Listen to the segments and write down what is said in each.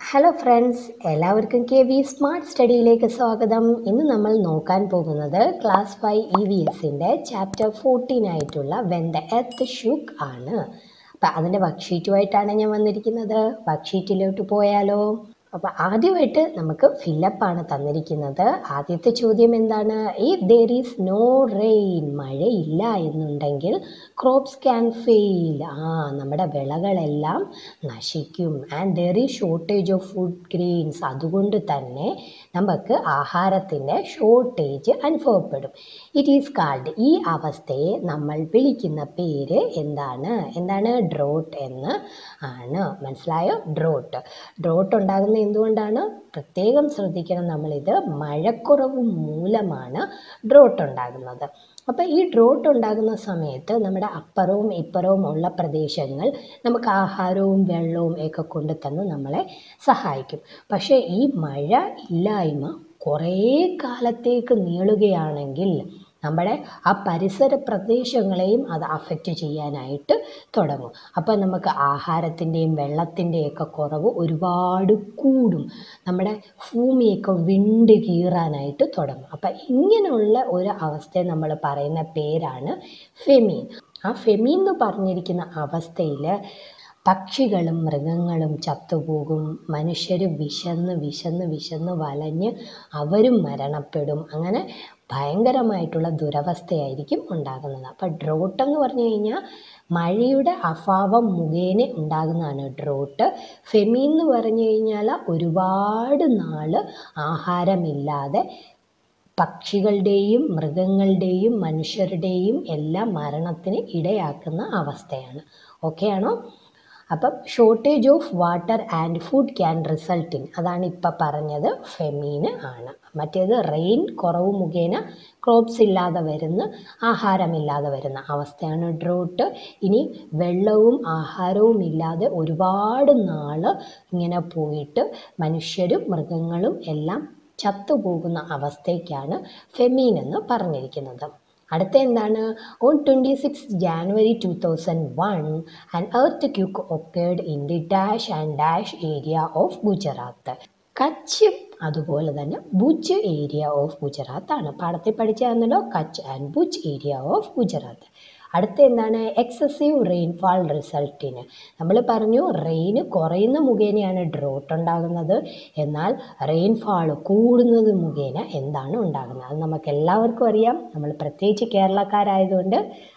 Hello friends എല്ലാവർക്കും K V smart സ്റ്റഡിയിലേക്ക് സ്വാഗതം ഇന്ന് നമ്മൾ നോക്കാൻ പോകുന്നത് ക്ലാസ് ഫൈവ് ഇ വി എസിൻ്റെ ചാപ്റ്റർ ഫോർട്ടീൻ ആയിട്ടുള്ള വെൻ ദ എർത്ത് ഷുക്ക് ആണ് അപ്പം അതിൻ്റെ വർക്ക്ഷീറ്റുമായിട്ടാണ് ഞാൻ വന്നിരിക്കുന്നത് വർക്ക്ഷീറ്റിലോട്ട് പോയാലോ അപ്പോൾ ആദ്യമായിട്ട് നമുക്ക് ഫില്ലപ്പാണ് തന്നിരിക്കുന്നത് ആദ്യത്തെ ചോദ്യം എന്താണ് if there is no rain മഴയില്ല എന്നുണ്ടെങ്കിൽ ക്രോപ്സ് ക്യാൻ ഫെയിൽ ആ നമ്മുടെ വിളകളെല്ലാം നശിക്കും and there is shortage of food grains അതുകൊണ്ട് തന്നെ നമുക്ക് ആഹാരത്തിൻ്റെ ഷോർട്ടേജ് അനുഭവപ്പെടും ഇറ്റ് ഈസ് കാൾഡ് ഈ അവസ്ഥയെ നമ്മൾ വിളിക്കുന്ന പേര് എന്താണ് എന്താണ് ഡ്രോട്ട് എന്ന് ആണ് മനസ്സിലായോ ഡ്രോട്ട് ഡ്രോട്ട് ഉണ്ടാകുന്ന എന്തുകൊണ്ടാണ് പ്രത്യേകം ശ്രദ്ധിക്കണം നമ്മളിത് മഴക്കുറവ് മൂലമാണ് ഡ്രോട്ട് ഉണ്ടാകുന്നത് അപ്പോൾ ഈ ഡ്രോട്ട് ഉണ്ടാകുന്ന സമയത്ത് നമ്മുടെ അപ്പുറവും ഇപ്പുറവും ഉള്ള പ്രദേശങ്ങൾ നമുക്ക് ആഹാരവും വെള്ളവും ഒക്കെ കൊണ്ട് തന്ന് നമ്മളെ സഹായിക്കും പക്ഷേ ഈ മഴ ഇല്ലായ്മ കുറേ കാലത്തേക്ക് നീളുകയാണെങ്കിൽ നമ്മുടെ ആ പരിസര പ്രദേശങ്ങളെയും അത് അഫക്റ്റ് ചെയ്യാനായിട്ട് തുടങ്ങും അപ്പോൾ നമുക്ക് ആഹാരത്തിൻ്റെയും വെള്ളത്തിൻ്റെയൊക്കെ കുറവ് ഒരുപാട് കൂടും നമ്മുടെ ഭൂമിയൊക്കെ വിണ്ട് കീറാനായിട്ട് തുടങ്ങും അപ്പം ഇങ്ങനെയുള്ള ഒരു അവസ്ഥയെ നമ്മൾ പറയുന്ന പേരാണ് ഫെമീൻ ആ ഫെമീൻ എന്ന് പറഞ്ഞിരിക്കുന്ന അവസ്ഥയിൽ പക്ഷികളും മൃഗങ്ങളും ചത്തുപോകും മനുഷ്യർ വിശന്ന് വിശന്ന് വിശന്ന് വലഞ്ഞ് അവരും മരണപ്പെടും അങ്ങനെ ഭയങ്കരമായിട്ടുള്ള ദുരവസ്ഥയായിരിക്കും ഉണ്ടാകുന്നത് അപ്പോൾ ഡ്രോട്ട് എന്ന് പറഞ്ഞു കഴിഞ്ഞാൽ മഴയുടെ അഭാവം മുഖേന ഉണ്ടാകുന്നതാണ് ഡ്രോട്ട് ഫെമീൻ എന്ന് പറഞ്ഞു കഴിഞ്ഞാൽ ഒരുപാട് നാൾ ആഹാരമില്ലാതെ പക്ഷികളുടെയും മൃഗങ്ങളുടെയും മനുഷ്യരുടെയും എല്ലാം മരണത്തിന് ഇടയാക്കുന്ന അവസ്ഥയാണ് ഓക്കെ ആണോ അപ്പം shortage of water and food can result in അതാണ് ഇപ്പം പറഞ്ഞത് ഫെമീന് ആണ് മറ്റേത് റെയിൻ കുറവ് മുഖേന ക്രോപ്സ് ഇല്ലാതെ വരുന്ന ആഹാരമില്ലാതെ വരുന്ന അവസ്ഥയാണ് ഡ്രോട്ട് ഇനി വെള്ളവും ആഹാരവും ഇല്ലാതെ ഒരുപാട് നാൾ ഇങ്ങനെ പോയിട്ട് മനുഷ്യരും മൃഗങ്ങളും എല്ലാം ചത്തുപോകുന്ന അവസ്ഥയ്ക്കാണ് ഫെമീൻ എന്ന് പറഞ്ഞിരിക്കുന്നത് അടുത്ത എന്താണ് on twenty six January two thousand one and earthquake occurred in the dash and dash area of Gujarat Kutch അതുപോലെ തന്നെ ഭുജ് ഏരിയ ഓഫ് ഗുജറാത്ത് ആണ് പാടത്തിൽ പഠിച്ചായിരുന്നല്ലോ Kutch and Bhuj area of Gujarat അടുത്ത എന്താണ് എക്സസീവ് റെയിൻഫാൾ റിസൾട്ടിന് നമ്മൾ പറഞ്ഞു റെയിന് കുറയുന്ന മുഖേനയാണ് ഡ്രോട്ട് ഉണ്ടാകുന്നത് എന്നാൽ റെയിൻഫാൾ കൂടുന്നത് മുഖേന എന്താണ് ഉണ്ടാകുന്നത് അത് നമുക്ക് എല്ലാവർക്കും അറിയാം നമ്മൾ പ്രത്യേകിച്ച് കേരളക്കാരായതുകൊണ്ട്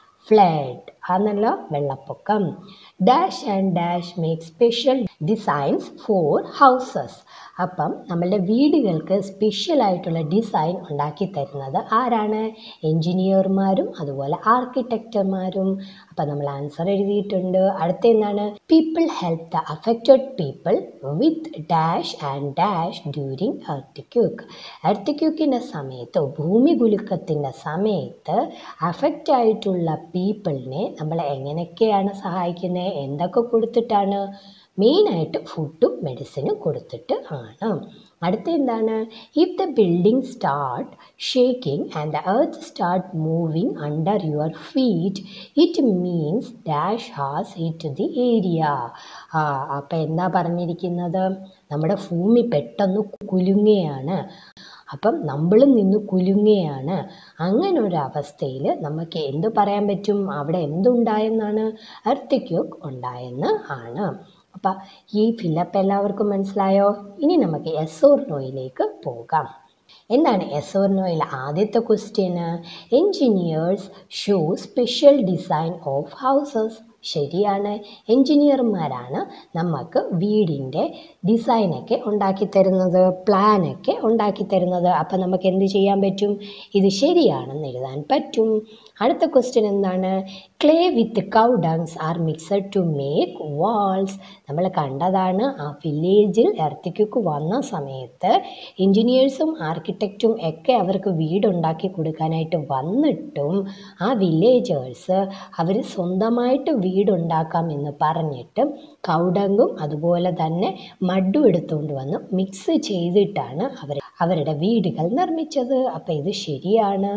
ഫ്ലഡ് ആണല്ലോ വെള്ളപ്പൊക്കം dash and dash make special designs for houses അപ്പം നമ്മളുടെ വീടുകൾക്ക് സ്പെഷ്യലായിട്ടുള്ള ഡിസൈൻ ഉണ്ടാക്കി തരുന്നത് ആരാണ് എൻജിനീയർമാരും അതുപോലെ ആർക്കിടെക്ടർമാരും അപ്പം നമ്മൾ ആൻസർ എഴുതിയിട്ടുണ്ട് അടുത്ത എന്താണ് people help the affected people with dash and dash during earthquake എർത്തിക്യൂക്കിൻ്റെ സമയത്ത് ഭൂമി കുലുക്കത്തിൻ്റെ സമയത്ത് അഫക്റ്റ് ആയിട്ടുള്ള പീപ്പിളിനെ നമ്മൾ എങ്ങനെയൊക്കെയാണ് സഹായിക്കുന്നത് എന്തൊക്കെ കൊടുത്തിട്ടാണ് മെയിനായിട്ട് ഫുഡും മെഡിസിനും കൊടുത്തിട്ട് ആണ് അടുത്ത എന്താണ് if the building start shaking and the earth start moving under your feet it means dash has hit the area ആ അപ്പം എന്താ പറഞ്ഞിരിക്കുന്നത് നമ്മുടെ ഭൂമി പെട്ടെന്ന് കുലുങ്ങുകയാണ് അപ്പം നമ്മൾ നിന്ന് കുലുങ്ങുകയാണ് അങ്ങനെ ഒരു അവസ്ഥയിൽ നമുക്ക് എന്ത് പറയാൻ പറ്റും അവിടെ എന്തുണ്ടായെന്നാണ് എർത്തിക്യൂക്ക് ഉണ്ടായെന്ന് ആണ് അപ്പം ഈ ഫില്ലപ്പ് എല്ലാവർക്കും മനസ്സിലായോ ഇനി നമുക്ക് എസ് ഓർ നോയിലേക്ക് പോകാം എന്താണ് എസ് ഓർ നോയിൽ ആദ്യത്തെ ക്വസ്റ്റ്യന് engineers show special design of houses ശരിയാണ് എൻജിനീയർമാരാണ് നമുക്ക് വീടിൻ്റെ ഡിസൈനൊക്കെ ഉണ്ടാക്കി തരുന്നത് പ്ലാനൊക്കെ ഉണ്ടാക്കി തരുന്നത് അപ്പം നമുക്ക് എന്ത് ചെയ്യാൻ പറ്റും ഇത് ശരിയാണെന്ന് എഴുതാൻ പറ്റും അടുത്ത ക്വസ്റ്റ്യൻ എന്താണ് clay with cow dungs are mixed to make walls നമ്മൾ കണ്ടതാണ് ആ വില്ലേജിൽ എർത്തിക്കൊക്കെ വന്ന സമയത്ത് എൻജിനീയേഴ്സും ആർക്കിടെക്റ്റും ഒക്കെ അവർക്ക് വീടുണ്ടാക്കി കൊടുക്കാനായിട്ട് വന്നിട്ടും ആ വില്ലേജേഴ്സ് അവർ സ്വന്തമായിട്ട് വീടുണ്ടാക്കാം എന്ന് പറഞ്ഞിട്ട് കൗഡങ്ങും അതുപോലെ തന്നെ മഡും എടുത്തുകൊണ്ട് വന്ന് മിക്സ് ചെയ്തിട്ടാണ് അവർ അവരുടെ വീടുകൾ നിർമ്മിച്ചത് അപ്പം ഇത് ശരിയാണ്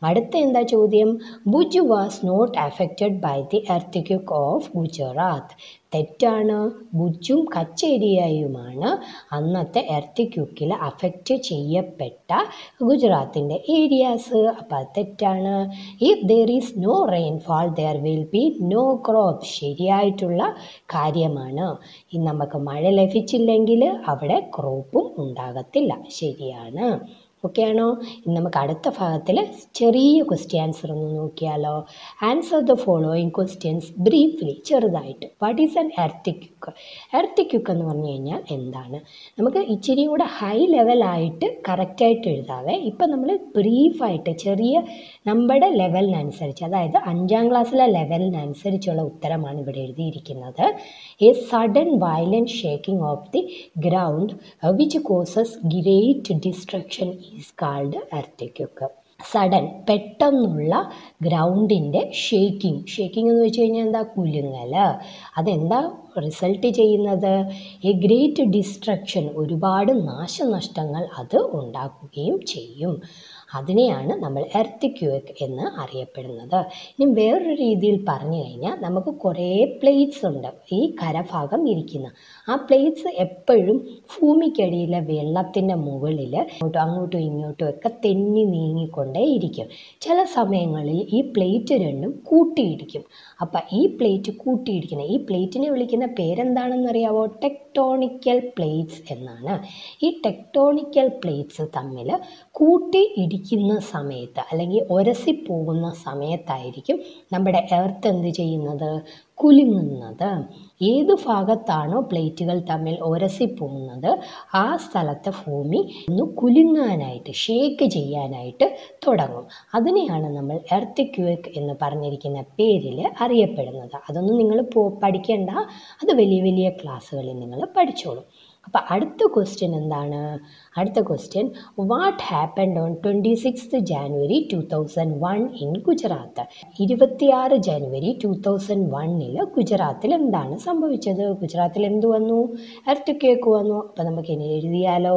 അടുത്ത എന്താ ചോദ്യം Bhuj was not affected by the earthquake of Gujarat തെറ്റാണ് ബുജും കച്ചേരിയായുമാണ് അന്നത്തെ എർത്തിക്യുക്കിൽ അഫക്റ്റ് ചെയ്യപ്പെട്ട ഗുജറാത്തിൻ്റെ ഏരിയാസ് അപ്പോൾ അത് തെറ്റാണ് if there is no rainfall there will be no crop ശരിയായിട്ടുള്ള കാര്യമാണ് ഇനി നമുക്ക് മഴ ലഭിച്ചില്ലെങ്കിൽ അവിടെ ക്രോപ്പും ഉണ്ടാകത്തില്ല ശരിയാണ് ഓക്കെ ആണോ ഇനി നമുക്ക് അടുത്ത ഭാഗത്തിൽ ചെറിയ ക്വസ്റ്റ്യൻ ആൻസർ ഒന്ന് നോക്കിയാലോ answer the following questions briefly ചെറുതായിട്ട് what is an earthquake earthquake എന്ന് പറഞ്ഞു കഴിഞ്ഞാൽ എന്താണ് നമുക്ക് ഇച്ചിരി കൂടെ ഹൈ ലെവലായിട്ട് കറക്റ്റായിട്ട് എഴുതാവേ ഇപ്പം നമ്മൾ ബ്രീഫായിട്ട് ചെറിയ നമ്മുടെ ലെവലിനനുസരിച്ച് അതായത് അഞ്ചാം ക്ലാസ്സിലെ ലെവലിനനുസരിച്ചുള്ള ഉത്തരമാണ് ഇവിടെ എഴുതിയിരിക്കുന്നത് a sudden violent shaking of the ground which causes great destruction is called earthquake sudden പെട്ടെന്നുള്ള ഗ്രൗണ്ടിൻ്റെ ഷേക്കിംഗ് ഷേക്കിംഗ് എന്ന് വെച്ച് കഴിഞ്ഞാൽ എന്താ കുലുങ്ങൽ അതെന്താ റിസൾട്ട് ചെയ്യുന്നത് എ ഗ്രേറ്റ് ഡിസ്ട്രക്ഷൻ ഒരുപാട് നാശനഷ്ടങ്ങൾ അത് ഉണ്ടാക്കുകയും ചെയ്യും അതിനെയാണ് നമ്മൾ എർത്തിക്യുക്ക് എന്ന് അറിയപ്പെടുന്നത് ഇനി വേറൊരു രീതിയിൽ പറഞ്ഞു കഴിഞ്ഞാൽ നമുക്ക് കുറേ പ്ലേറ്റ്സ് ഉണ്ട് ഈ കരഭാഗം ഇരിക്കുന്ന ആ പ്ലേറ്റ്സ് എപ്പോഴും ഭൂമിക്കടിയിലെ വെള്ളത്തിൻ്റെ മുകളിൽ അങ്ങോട്ടും അങ്ങോട്ടും ഇങ്ങോട്ടും ഒക്കെ തെന്നി നീങ്ങിക്കൊണ്ടേ ഇരിക്കും ചില സമയങ്ങളിൽ ഈ പ്ലേറ്റ് രണ്ടും കൂട്ടിയിടിക്കും അപ്പം ഈ പ്ലേറ്റ് കൂട്ടിയിടിക്കുന്ന ഈ പ്ലേറ്റിനെ വിളിക്കുന്ന പേരെന്താണെന്നറിയാവോ ടെക്ടോണിക്കൽ പ്ലേറ്റ്സ് എന്നാണ് ഈ ടെക്ടോണിക്കൽ പ്ലേറ്റ്സ് തമ്മിൽ കൂട്ടി ഇടിക്കുന്ന സമയത്ത് അല്ലെങ്കിൽ ഉരസിപ്പോകുന്ന സമയത്തായിരിക്കും നമ്മുടെ എർത്ത് എന്ത് ചെയ്യുന്നത് കുലുങ്ങുന്നത് ഏത് ഭാഗത്താണോ പ്ലേറ്റുകൾ തമ്മിൽ ഉരസിപ്പോകുന്നത് ആ സ്ഥലത്തെ ഭൂമി ഒന്ന് കുലുങ്ങാനായിട്ട് ഷേക്ക് ചെയ്യാനായിട്ട് തുടങ്ങും അതിനെയാണ് നമ്മൾ എർത്തിക്വേക്ക് എന്ന് പറഞ്ഞിരിക്കുന്ന പേരിൽ അറിയപ്പെടുന്നത് അതൊന്നും നിങ്ങൾ പോ പഠിക്കേണ്ട അത് വലിയ വലിയ ക്ലാസ്സുകളിൽ നിങ്ങൾ പഠിച്ചോളും അപ്പോൾ അടുത്ത ക്വസ്റ്റ്യൻ എന്താണ് അടുത്ത question what happened on twenty sixth January two thousand one in Gujarat ഇരുപത്തിയാറ് ജനുവരി ടു തൗസൻഡ് വണ്ണിൽ ഗുജറാത്തിൽ എന്താണ് സംഭവിച്ചത് ഗുജറാത്തിൽ എന്ത് വന്നു എർത്ത് കേക്ക് വന്നു അപ്പോൾ നമുക്ക് ഇനി എഴുതിയാലോ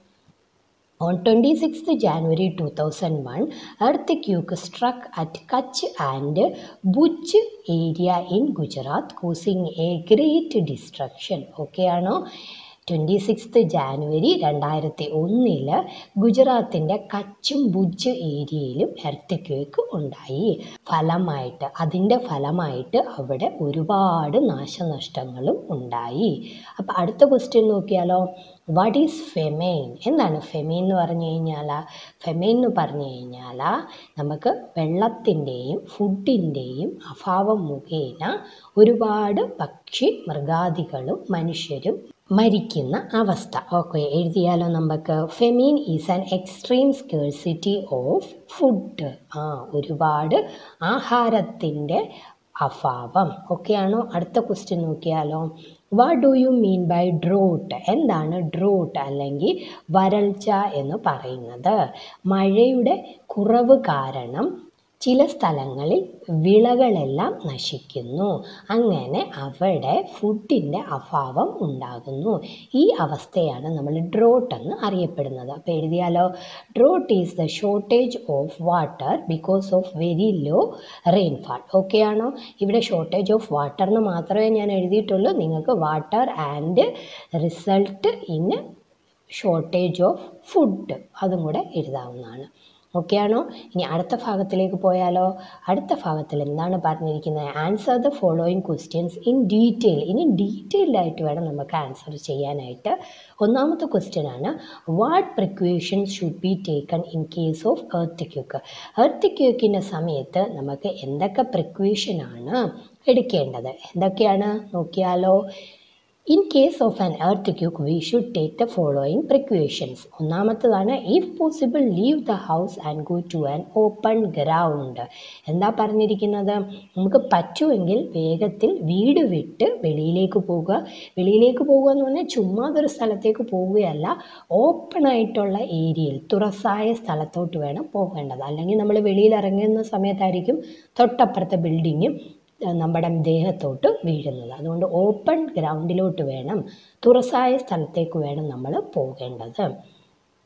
On 26th January 2001, earthquake struck at Kutch and Bhuj area in Gujarat, causing a great destruction. Okay ആണോ ട്വൻറ്റി സിക്സ്ത് ജാനുവരി രണ്ടായിരത്തി ഒന്നില് ഗുജറാത്തിൻ്റെ കച്ചും ഭുജ് ഏരിയയിലും എർത്തക്വേക്ക് ഉണ്ടായി ഫലമായിട്ട് അതിൻ്റെ ഫലമായിട്ട് അവിടെ ഒരുപാട് നാശനഷ്ടങ്ങളും ഉണ്ടായി അപ്പോൾ അടുത്ത ക്വസ്റ്റ്യൻ നോക്കിയാലോ വാട്ട് ഈസ് ഫെമെയിൻ എന്താണ് ഫെമെയിൻ എന്ന് പറഞ്ഞു കഴിഞ്ഞാൽ ഫെമെയിൻ എന്ന് പറഞ്ഞു കഴിഞ്ഞാൽ നമുക്ക് വെള്ളത്തിൻ്റെയും ഫുഡിൻ്റെയും അഭാവം മുഖേന ഒരുപാട് പക്ഷി മൃഗാദികളും മനുഷ്യരും മരിക്കുന്ന അവസ്ഥ ഓക്കെ എഴുതിയാലോ നമുക്ക് famine is an extreme scarcity of food ആ ഒരുപാട് ആഹാരത്തിൻ്റെ അഭാവം ഓക്കെയാണോ അടുത്ത ക്വസ്റ്റ്യൻ നോക്കിയാലോ what do you mean by drought എന്താണ് ഡ്രോട്ട് അല്ലെങ്കിൽ വരൾച്ച എന്ന് പറയുന്നത് മഴയുടെ കുറവ് കാരണം ചില സ്ഥലങ്ങളിൽ വിളകളെല്ലാം നശിക്കുന്നു അങ്ങനെ അവിടെ ഫുഡിൻ്റെ അഭാവം ഉണ്ടാകുന്നു ഈ അവസ്ഥയാണ് നമ്മൾ ഡ്രോട്ട് എന്ന് അറിയപ്പെടുന്നത് അപ്പോൾ എഴുതിയാലോ drought is the shortage of water because of very low rainfall okay ആണോ ഇവിടെ ഷോർട്ടേജ് ഓഫ് വാട്ടർ എന്ന് മാത്രമേ ഞാൻ എഴുതിയിട്ടുള്ളൂ നിങ്ങൾക്ക് water and result in shortage of food അതും കൂടെ എഴുതാവുന്നതാണ് ഓക്കെ ആണോ ഇനി അടുത്ത ഭാഗത്തിലേക്ക് പോയാലോ അടുത്ത ഭാഗത്തിൽ എന്താണ് പറഞ്ഞിരിക്കുന്നത് answer the following questions in detail ഇനി ഡീറ്റെയിൽഡ് ആയിട്ട് വേണം നമുക്ക് ആൻസർ ചെയ്യാനായിട്ട് ഒന്നാമത്തെ ക്വസ്റ്റ്യൻ ആണ് what precautions should be taken in case of earthquake എർത്ത് ക്യൂക്കിൻ്റെ സമയത്ത് നമുക്ക് എന്തൊക്കെ പ്രിക്വേഷനാണ് എടുക്കേണ്ടത് എന്തൊക്കെയാണ് നോക്കിയാലോ in case of an earthquake we should take the following precautions ഒന്നാമത്തതാണ് if possible leave the house and go to an open ground എന്താ പറഞ്ഞിരിക്കുന്നത് നമുക്ക് പറ്റുമെങ്കിൽ വേഗത്തിൽ വീട് വിട്ട് വെളിയിലേക്ക് പോവുക വെളിയിലേക്ക് പോകുക എന്ന് പറഞ്ഞാൽ ചുമ്മാ ഒരു സ്ഥലത്തേക്ക് പോവുകയല്ല ഓപ്പൺ ആയിട്ടുള്ള ഏരിയയിൽ തുറസായ സ്ഥലത്തോട്ട് വേണം പോകേണ്ടത് അല്ലെങ്കിൽ നമ്മൾ വെളിയിൽ ഇറങ്ങുന്ന സമയത്തായിരിക്കും തൊട്ടപ്പുറത്തെ ബിൽഡിങ്ങും നമ്മുടെ ദേഹത്തോട്ട് വീഴുന്നത് അതുകൊണ്ട് ഓപ്പൺ ഗ്രൗണ്ടിലോട്ട് വേണം തുറസായ സ്ഥലത്തേക്ക് വേണം നമ്മൾ പോകേണ്ടത്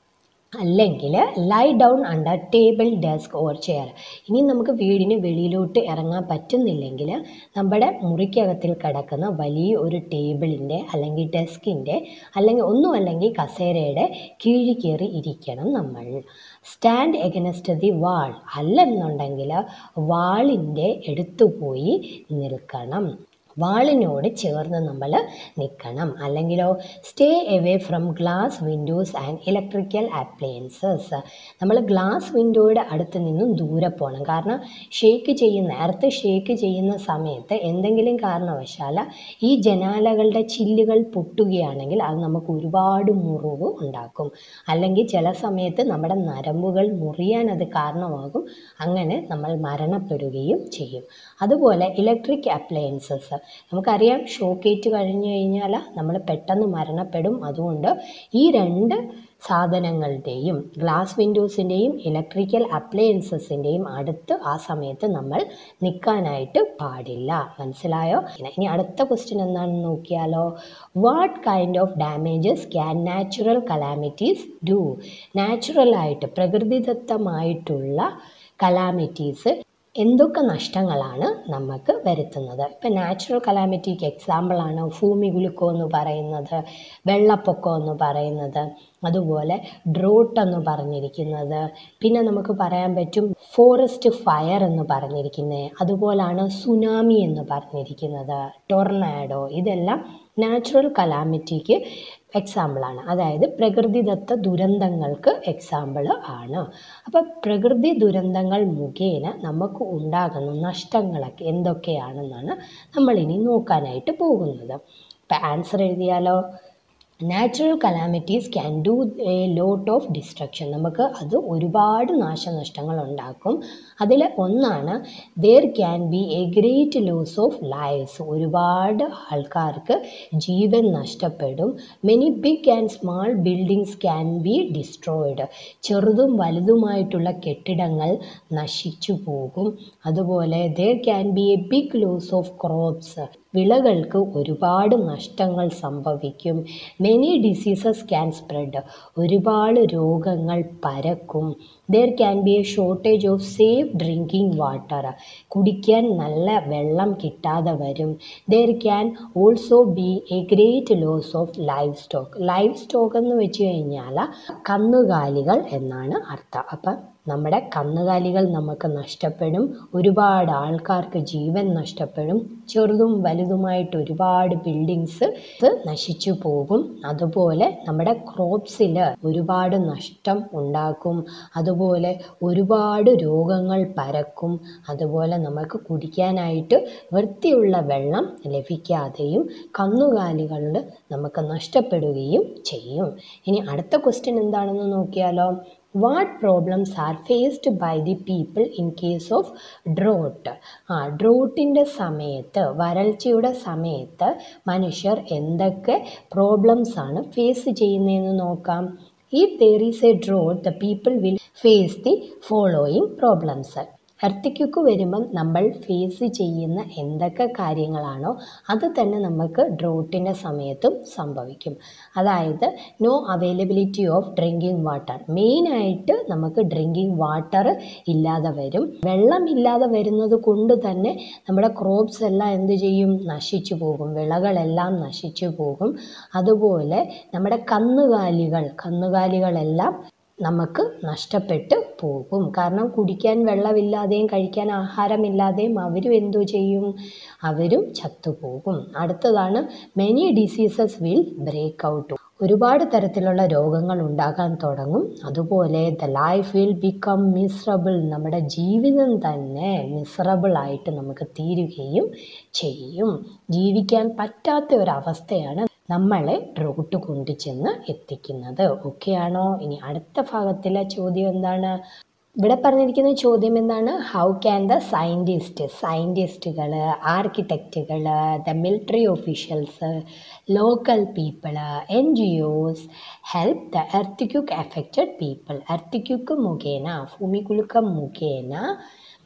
അല്ലെങ്കിൽ lie down under table desk or chair ഇനി നമുക്ക് വീടിന് വെളിയിലോട്ട് ഇറങ്ങാൻ പറ്റുന്നില്ലെങ്കിൽ നമ്മുടെ മുറിക്കകത്തിൽ കിടക്കുന്ന വലിയ ഒരു ടേബിളിൻ്റെ അല്ലെങ്കിൽ ഡെസ്കിൻ്റെ അല്ലെങ്കിൽ ഒന്നും അല്ലെങ്കിൽ കസേരയുടെ കീഴി കയറി ഇരിക്കണം നമ്മൾ സ്റ്റാൻഡ് എഗനസ്റ്റ് ദി വാൾ അല്ലെന്നുണ്ടെങ്കിൽ വാളിൻ്റെ അടുത്ത് പോയി നിൽക്കണം വാളിനോട് ചേർന്ന് നമ്മൾ നിൽക്കണം അല്ലെങ്കിലോ stay away from glass windows and electrical appliances നമ്മൾ ഗ്ലാസ് വിൻഡോയുടെ അടുത്ത് നിന്നും ദൂരെ പോകണം കാരണം ഷേക്ക് ചെയ്യുന്ന എർത്ത് ഷേക്ക് ചെയ്യുന്ന സമയത്ത് എന്തെങ്കിലും കാരണവശാൽ ഈ ജനാലകളുടെ ചില്ലുകൾ പൊട്ടുകയാണെങ്കിൽ അത് നമുക്ക് ഒരുപാട് മുറിവ് ഉണ്ടാക്കും അല്ലെങ്കിൽ ചില സമയത്ത് നമ്മുടെ നരമ്പുകൾ മുറിയാൻ അത് കാരണമാകും അങ്ങനെ നമ്മൾ മരണപ്പെടുകയും ചെയ്യും അതുപോലെ ഇലക്ട്രിക് അപ്ലയൻസസ് നമുക്കറിയാം ഷോക്കേറ്റ് കഴിഞ്ഞു കഴിഞ്ഞാൽ നമ്മൾ പെട്ടെന്ന് മരണപ്പെടും അതുകൊണ്ട് ഈ രണ്ട് സാധനങ്ങളുടെയും ഗ്ലാസ് വിൻഡോസിൻ്റെയും ഇലക്ട്രിക്കൽ അപ്ലയൻസസിൻ്റെയും അടുത്ത് ആ സമയത്ത് നമ്മൾ നിൽക്കാനായിട്ട് പാടില്ല മനസ്സിലായോ ഇനി അടുത്ത ക്വസ്റ്റ്യൻ എന്താണെന്ന് നോക്കിയാലോ what kind of damages can natural calamities do നാച്ചുറലായിട്ട് പ്രകൃതിദത്തമായിട്ടുള്ള കലാമിറ്റീസ് എന്തൊക്കെ നഷ്ടങ്ങളാണ് നമുക്ക് വരുത്തുന്നത് ഇപ്പം നാച്ചുറൽ കലാമിറ്റിക്ക് എക്സാമ്പിളാണ് ഭൂമി കുലുക്കം എന്ന് പറയുന്നത് വെള്ളപ്പൊക്കം എന്ന് പറയുന്നത് അതുപോലെ ഡ്രോട്ട് എന്ന് പറഞ്ഞിരിക്കുന്നത് പിന്നെ നമുക്ക് പറയാൻ പറ്റും ഫോറസ്റ്റ് ഫയർ എന്ന് പറഞ്ഞിരിക്കുന്നത് അതുപോലാണ് സുനാമി എന്ന് പറഞ്ഞിരിക്കുന്നത് ടൊർണാഡോ ഇതെല്ലാം നാച്ചുറൽ കലാമിറ്റിക്ക് എക്സാമ്പിളാണ് അതായത് പ്രകൃതിദത്ത ദുരന്തങ്ങൾക്ക് എക്സാമ്പിൾ ആണ് അപ്പോൾ പ്രകൃതി ദുരന്തങ്ങൾ മുഖേന നമുക്ക് ഉണ്ടാകുന്ന നഷ്ടങ്ങളൊക്കെ എന്തൊക്കെയാണെന്നാണ് നമ്മളിനി നോക്കാനായിട്ട് പോകുന്നത് ഇപ്പം ആൻസർ എഴുതിയാലോ natural calamities can do a lot of destruction നമുക്ക് അത് ഒരുപാട് നാശനഷ്ടങ്ങൾ ഉണ്ടാക്കും അതിൽ ഒന്നാണ് there can be a great loss of lifes ഒരുപാട് ആൾക്കാർക്ക് ജീവൻ നഷ്ടപ്പെടും many big and small buildings can be destroyed ചെറുതും വലുതുമായിട്ടുള്ള കെട്ടിടങ്ങൾ നശിച്ചു പോകും അതുപോലെ there can be a big loss of crops വിളകൾക്ക് ഒരുപാട് നഷ്ടങ്ങൾ സംഭവിക്കും മെനി ഡിസീസസ് ക്യാൻ സ്പ്രെഡ് ഒരുപാട് രോഗങ്ങൾ പരക്കും there can be a shortage of safe drinking water കുടിക്കാൻ നല്ല വെള്ളം കിട്ടാതെ വരും there can also be a great loss of livestock livestock എന്ന് വെച്ച് കഴിഞ്ഞാൽ കന്നുകാലികൾ എന്നാണ് അർത്ഥം അപ്പം നമ്മുടെ കന്നുകാലികൾ നമുക്ക് നഷ്ടപ്പെടും ഒരുപാട് ആൾക്കാർക്ക് ജീവൻ നഷ്ടപ്പെടും ചെറുതും വലുതുമായിട്ട് ഒരുപാട് ബിൽഡിങ്സ് നശിച്ചു പോകും അതുപോലെ നമ്മുടെ ക്രോപ്സിൽ ഒരുപാട് നഷ്ടം ഉണ്ടാക്കും അതുപോലെ ഒരുപാട് രോഗങ്ങൾ പരക്കും അതുപോലെ നമുക്ക് കുടിക്കാനായിട്ട് വൃത്തിയുള്ള വെള്ളം ലഭിക്കാതെയും കന്നുകാലികളിൽ നമുക്ക് നഷ്ടപ്പെടുകയും ചെയ്യും ഇനി അടുത്ത ക്വസ്റ്റ്യൻ എന്താണെന്ന് നോക്കിയാലോ what problems are faced by the people in case of drought ആ ഡ്രോട്ടിൻ്റെ സമയത്ത് വരൾച്ചയുടെ സമയത്ത് മനുഷ്യർ എന്തൊക്കെ പ്രോബ്ലംസ് ആണ് ഫേസ് ചെയ്യുന്നതെന്ന് നോക്കാം if there is a drought the people will face the following problems എർത്തിക്കൊക്കെ വരുമ്പം നമ്മൾ ഫേസ് ചെയ്യുന്ന എന്തൊക്കെ കാര്യങ്ങളാണോ അത് തന്നെ നമുക്ക് ഡ്രോട്ടിൻ്റെ സമയത്തും സംഭവിക്കും അതായത് no availability of drinking water മെയിനായിട്ട് നമുക്ക് ഡ്രിങ്കിങ് വാട്ടർ ഇല്ലാതെ വരും വെള്ളം ഇല്ലാതെ വരുന്നത് കൊണ്ട് തന്നെ നമ്മുടെ ക്രോപ്സ് എല്ലാം എന്ത് ചെയ്യും നശിച്ചു പോകും വിളകളെല്ലാം നശിച്ചു പോകും അതുപോലെ നമ്മുടെ കന്നുകാലികൾ കന്നുകാലികളെല്ലാം നമുക്ക് നഷ്ടപ്പെട്ട് പോകും കാരണം കുടിക്കാൻ വെള്ളമില്ലാതെയും കഴിക്കാൻ ആഹാരമില്ലാതെയും അവരും എന്തോ ചെയ്യും അവരും ചത്തുപോകും അടുത്തതാണ് many diseases will break out ഒരുപാട് തരത്തിലുള്ള രോഗങ്ങൾ ഉണ്ടാകാൻ തുടങ്ങും അതുപോലെ the life will become miserable നമ്മുടെ ജീവിതം തന്നെ മിസറബിൾ ആയിട്ട് നമുക്ക് തീരുകയും ചെയ്യും ജീവിക്കാൻ പറ്റാത്ത ഒരവസ്ഥയാണ് നമ്മളെ ഡ്രോട്ട് കൊണ്ടു ചെന്ന് എത്തിക്കുന്നത് ഓക്കെ ആണോ ഇനി അടുത്ത ഭാഗത്തിലെ ചോദ്യം എന്താണ് ഇവിടെ പറഞ്ഞിരിക്കുന്ന ചോദ്യം എന്താണ് ഹൗ ക്യാൻ ദ സയൻറ്റിസ്റ്റ് സയൻറ്റിസ്റ്റുകൾ ആർക്കിടെക്റ്റുകൾ the military officials local people N G Os help the earthquake affected people earthquake മുഖേന ഭൂമികുലുക്കം മുഖേന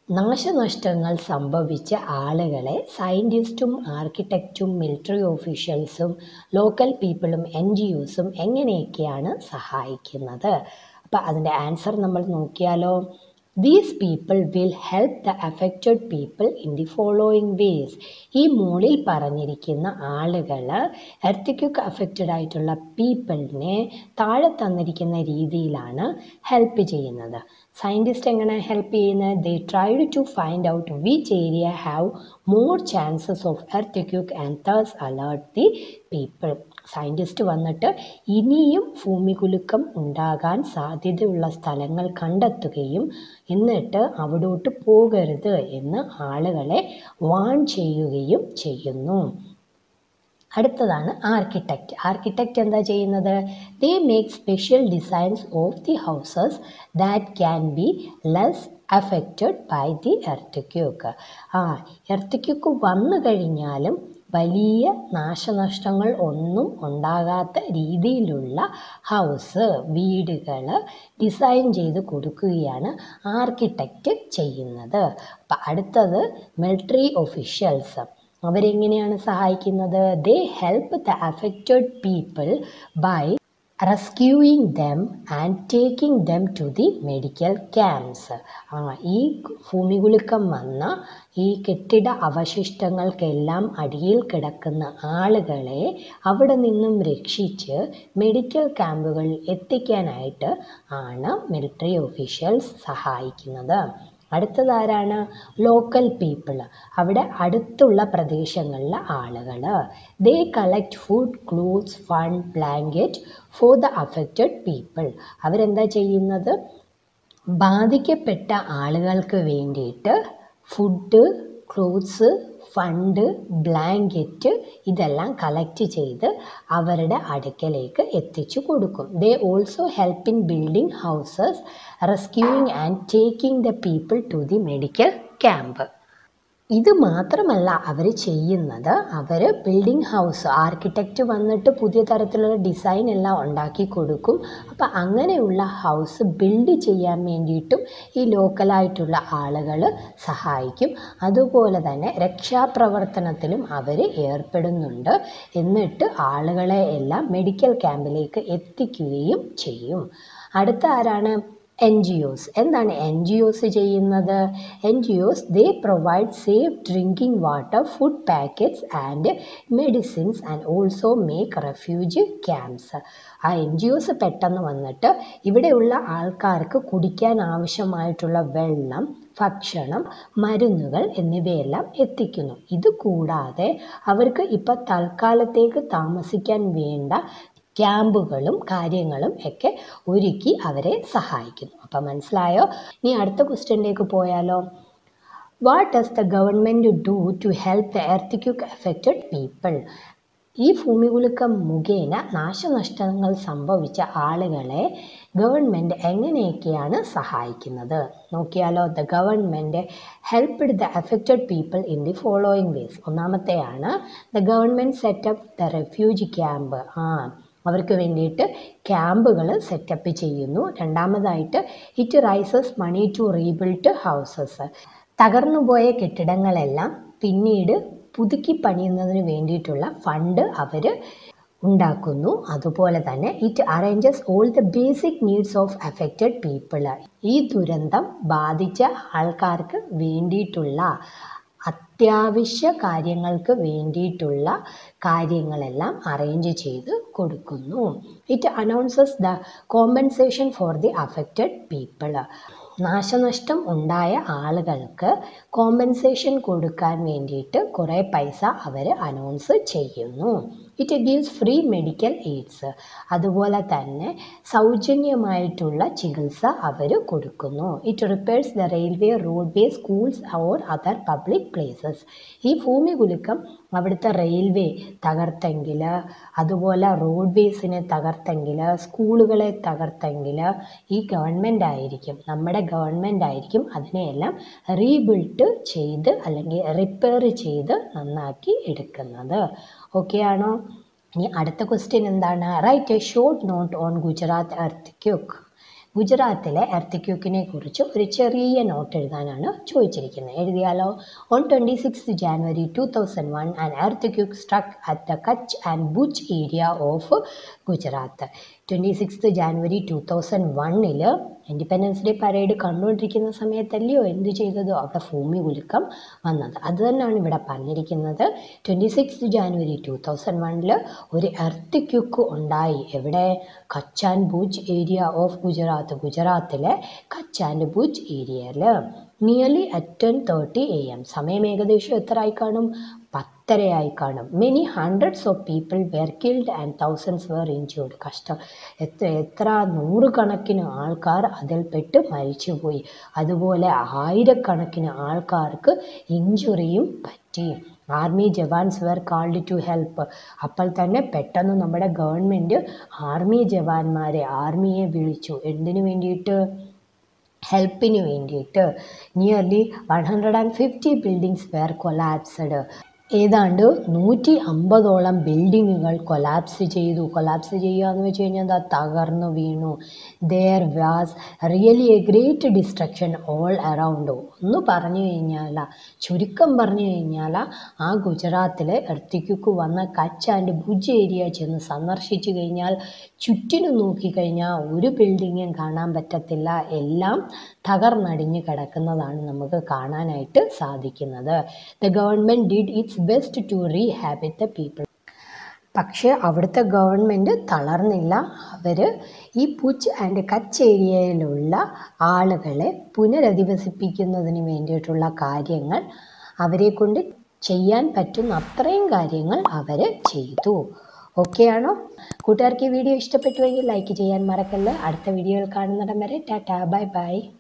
നാശനഷ്ടങ്ങൾ സംഭവിച്ച ആളുകളെ സയൻറ്റിസ്റ്റും ആർക്കിടെക്റ്റും മിലിറ്ററി ഓഫീഷ്യൽസും ലോക്കൽ പീപ്പിളും എൻ ജി ഒസും എങ്ങനെയൊക്കെയാണ് സഹായിക്കുന്നത് അപ്പോൾ അതിൻ്റെ ആൻസർ നമ്മൾ നോക്കിയാലോ these people will help the affected people in the following ways ഈ മുകളിൽ പറഞ്ഞിരിക്കുന്ന ആളുകൾ എർത്തിക്യുക്ക് അഫക്റ്റഡ് ആയിട്ടുള്ള പീപ്പിളിനെ താഴെ തന്നിരിക്കുന്ന രീതിയിലാണ് ഹെൽപ്പ് ചെയ്യുന്നത് സയൻറ്റിസ്റ്റ് എങ്ങനെ ഹെൽപ്പ് ചെയ്യുന്നത് they tried to find out which area have more chances of earthquake and theirs alert the people scientist വന്നിട്ട് ഇനിയും ഭൂമികുലുക്കം ഉണ്ടാകാൻ സാധ്യതയുള്ള സ്ഥലങ്ങൾ കണ്ടെത്തുകയും എന്നിട്ട് അവിടോട്ട് പോകരുത് എന്ന് ആളുകളെ വാൺ ചെയ്യുകയും ചെയ്യുന്നു അടുത്തതാണ് ആർക്കിടെക്റ്റ് ആർക്കിടെക്റ്റ് എന്താ ചെയ്യുന്നത് they make special designs of the houses that can be less affected by the earthquake ആ എർത്തിക്യൂക്ക് വന്നു കഴിഞ്ഞാലും വലിയ നാശനഷ്ടങ്ങൾ ഒന്നും ഉണ്ടാകാത്ത രീതിയിലുള്ള ഹൗസ് വീടുകൾ ഡിസൈൻ ചെയ്ത് കൊടുക്കുകയാണ് ആർക്കിടെക്റ്റ് ചെയ്യുന്നത് അപ്പം അടുത്തത് മിലിറ്ററി ഒഫീഷ്യൽസ് അവരെങ്ങനെയാണ് സഹായിക്കുന്നത് they help the affected people by rescuing them and taking them to the medical camps ആ ഈ ഭൂമികുലുക്കം വന്ന ഈ കെട്ടിട അവശിഷ്ടങ്ങൾക്കെല്ലാം അടിയിൽ കിടക്കുന്ന ആളുകളെ അവിടെ നിന്നും രക്ഷിച്ച് മെഡിക്കൽ ക്യാമ്പുകളിൽ എത്തിക്കാനായിട്ട് ആണ് മിലിറ്ററി ഒഫീഷ്യൽസ് സഹായിക്കുന്നത് അടുത്തതാരാണ് ലോക്കൽ പീപ്പിൾ അവിടെ അടുത്തുള്ള പ്രദേശങ്ങളിലെ ആളുകൾ they collect food clothes fund blanket for the affected people അവരെന്താ ചെയ്യുന്നത് ബാധിക്കപ്പെട്ട ആളുകൾക്ക് വേണ്ടിയിട്ട് ഫുഡ് ക്ലോത്ത്സ് ഫണ്ട് ബ്ലാങ്കറ്റ് ഇതെല്ലാം കളക്ട് ചെയ്ത് അവരുടെ അടുക്കലേക്ക് എത്തിച്ചു കൊടുക്കും they also help in building houses rescuing and taking the people to the medical camp ഇത് മാത്രമല്ല അവർ ചെയ്യുന്നത് അവർ ബിൽഡിംഗ് ഹൗസ് ആർക്കിടെക്റ്റ് വന്നിട്ട് പുതിയ തരത്തിലുള്ള ഡിസൈൻ എല്ലാം ഉണ്ടാക്കി കൊടുക്കും അപ്പോൾ അങ്ങനെയുള്ള ഹൗസ് ബിൽഡ് ചെയ്യാൻ വേണ്ടിയിട്ടും ഈ ലോക്കലായിട്ടുള്ള ആളുകൾ സഹായിക്കും അതുപോലെ തന്നെ രക്ഷാപ്രവർത്തനത്തിലും അവർ ഏർപ്പെടുന്നുണ്ട് എന്നിട്ട് ആളുകളെ എല്ലാം മെഡിക്കൽ ക്യാമ്പിലേക്ക് എത്തിക്കുകയും ചെയ്യും അടുത്ത ആരാണ് എൻ ജി ഒസ് എന്താണ് എൻ ജി ഒസ് ചെയ്യുന്നത് N G Os they provide safe drinking water food packets and medicines and also make refuge camps ആ എൻ ജി ഒസ് പെട്ടെന്ന് വന്നിട്ട് ഇവിടെയുള്ള ആൾക്കാർക്ക് കുടിക്കാൻ ആവശ്യമായിട്ടുള്ള വെള്ളം ഭക്ഷണം മരുന്നുകൾ എന്നിവയെല്ലാം എത്തിക്കുന്നു ഇത് കൂടാതെ അവർക്ക് ഇപ്പോൾ തൽക്കാലത്തേക്ക് താമസിക്കാൻ വേണ്ട ക്യാമ്പുകളും കാര്യങ്ങളും ഒക്കെ ഒരുക്കി അവരെ സഹായിക്കുന്നു അപ്പം മനസ്സിലായോ ഇനി അടുത്ത ക്വസ്റ്റ്യനിലേക്ക് പോയാലോ what does the government do to help the earthquake affected people ഈ ഭൂമികുലുക്കം മുഖേന നാശനഷ്ടങ്ങൾ സംഭവിച്ച ആളുകളെ ഗവൺമെൻറ് എങ്ങനെയൊക്കെയാണ് സഹായിക്കുന്നത് നോക്കിയാലോ the government helped the affected people in the following ways ഒന്നാമത്തെയാണ് the government set up the refugee camp ആ അവർക്ക് വേണ്ടിയിട്ട് ക്യാമ്പുകൾ സെറ്റപ്പ് ചെയ്യുന്നു രണ്ടാമതായിട്ട് it raises money to rebuild houses തകർന്നുപോയ കെട്ടിടങ്ങളെല്ലാം പിന്നീട് പുതുക്കി പണിയുന്നതിന് വേണ്ടിയിട്ടുള്ള ഫണ്ട് അവർ ഉണ്ടാക്കുന്നു അതുപോലെ തന്നെ it arranges all the basic needs of affected people ഈ ദുരന്തം ബാധിച്ച ആൾക്കാർക്ക് വേണ്ടിയിട്ടുള്ള അത്യാവശ്യ കാര്യങ്ങൾക്ക് വേണ്ടിയിട്ടുള്ള കാര്യങ്ങളെല്ലാം അറേഞ്ച് ചെയ്ത് കൊടുക്കുന്നു it announces the compensation for the affected people നാശനഷ്ടം ഉണ്ടായ ആളുകൾക്ക് കോമ്പൻസേഷൻ കൊടുക്കാൻ വേണ്ടിയിട്ട് കുറേ പൈസ അവർ അനൗൺസ് ചെയ്യുന്നു it gives free medical aids അതുപോലെ തന്നെ സൗജന്യമായിട്ടുള്ള ചികിത്സ അവർ കൊടുക്കുന്നു it repairs the railway roadway schools or other public places ഈ ഭൂമി കുലുക്കം അവിടുത്തെ റെയിൽവേ തകർത്തെങ്കിൽ അതുപോലെ റോഡ് വേസിനെ തകർത്തെങ്കിൽ സ്കൂളുകളെ തകർത്തെങ്കിൽ ഈ ഗവൺമെൻറ് ആയിരിക്കും നമ്മുടെ ഗവൺമെൻറ് ആയിരിക്കും അതിനെയെല്ലാം റീബിൽഡ് ചെയ്ത് അല്ലെങ്കിൽ റിപ്പയർ ചെയ്ത് നന്നാക്കി എടുക്കുന്നത് ഓക്കെ ആണോ ഇനി അടുത്ത ക്വസ്റ്റ്യൻ എന്താണ് write a short note on Gujarat earthquake ഗുജറാത്തിലെ എർത്തിക്യൂക്കിനെ കുറിച്ച് ഒരു ചെറിയ നോട്ട് എഴുതാനാണ് ചോദിച്ചിരിക്കുന്നത് എഴുതിയാലോ on twenty six January two thousand one and earthquake struck at the Kutch and Bhuj area of Gujarat twenty six January two thousand വണ്ണിൽ ഇൻഡിപെൻഡൻസ് ഡേ പരേഡ് കണ്ടുകൊണ്ടിരിക്കുന്ന സമയത്തല്ലയോ എന്ത് ചെയ്തതോ അവിടെ ഭൂമി കുലുക്കം വന്നത് അത് തന്നെയാണ് ഇവിടെ പറഞ്ഞിരിക്കുന്നത് twenty six January two thousand വണ്ണിൽ ഒരു എർത്ത് ക്യുക്ക് ഉണ്ടായി എവിടെ Kutch and Bhuj area of Gujarat ഗുജറാത്തിലെ കച്ച് ആൻഡ് ഭുജ് ഏരിയയിൽ nearly at ten thirty A M സമയം ഏകദേശം എത്ര ആയി കാണും പത്തരയായി കാണും many hundreds of people were killed and thousands were injured കഷ്ടം എത്ര എത്ര നൂറുകണക്കിന് ആൾക്കാർ അതിൽപ്പെട്ട് മരിച്ചുപോയി അതുപോലെ ആയിരക്കണക്കിന് ആൾക്കാർക്ക് ഇഞ്ചുറിയും പറ്റി army jawans were called to help അപ്പോൾ തന്നെ പെട്ടെന്ന് നമ്മുടെ ഗവൺമെൻറ് ആർമി ജവാന്മാരെ ആർമിയെ വിളിച്ചു എന്തിനു വേണ്ടിയിട്ട് ഹെൽപ്പിന് വേണ്ടിയിട്ട് nearly one hundred and fifty buildings were collapsed ഏതാണ്ട് നൂറ്റി അമ്പതോളം ബിൽഡിങ്ങുകൾ കൊലാപ്സ് ചെയ്തു കൊലാപ്സ് ചെയ്യുക എന്ന് വെച്ച് കഴിഞ്ഞാൽ എന്താ തകർന്നു വീണു there was really a great destruction all around ഒന്ന് പറഞ്ഞു കഴിഞ്ഞാൽ ചുരുക്കം പറഞ്ഞു കഴിഞ്ഞാൽ ആ ഗുജറാത്തിലെ എർത്തിക്കുക്ക് വന്ന കച്ച് ആൻഡ് ഭുജ് ഏരിയ ചെന്ന് സന്ദർശിച്ചു കഴിഞ്ഞാൽ ചുറ്റിനും നോക്കിക്കഴിഞ്ഞാൽ ഒരു ബിൽഡിങ്ങും കാണാൻ പറ്റത്തില്ല എല്ലാം തകർന്നടിഞ്ഞ് കിടക്കുന്നതാണ് നമുക്ക് കാണാനായിട്ട് സാധിക്കുന്നത് the government did its best to rehabit the people പക്ഷേ അവിടുത്തെ ഗവൺമെൻറ് തളർന്നില്ല അവർ ഈ പുച്ച് ആൻഡ് കച്ച് ഏരിയയിലുള്ള ആളുകളെ പുനരധിവസിപ്പിക്കുന്നതിന് വേണ്ടിയിട്ടുള്ള കാര്യങ്ങൾ അവരെ കൊണ്ട് ചെയ്യാൻ പറ്റുന്ന അത്രയും കാര്യങ്ങൾ അവർ ചെയ്തു ഓക്കെ ആണോ കൂട്ടുകാർക്ക് ഈ വീഡിയോ ഇഷ്ടപ്പെട്ടുവെങ്കിൽ ലൈക്ക് ചെയ്യാൻ മറക്കല്ല അടുത്ത വീഡിയോയിൽ കാണുന്നിടം വരെ ടാറ്റാ ബൈ ബൈ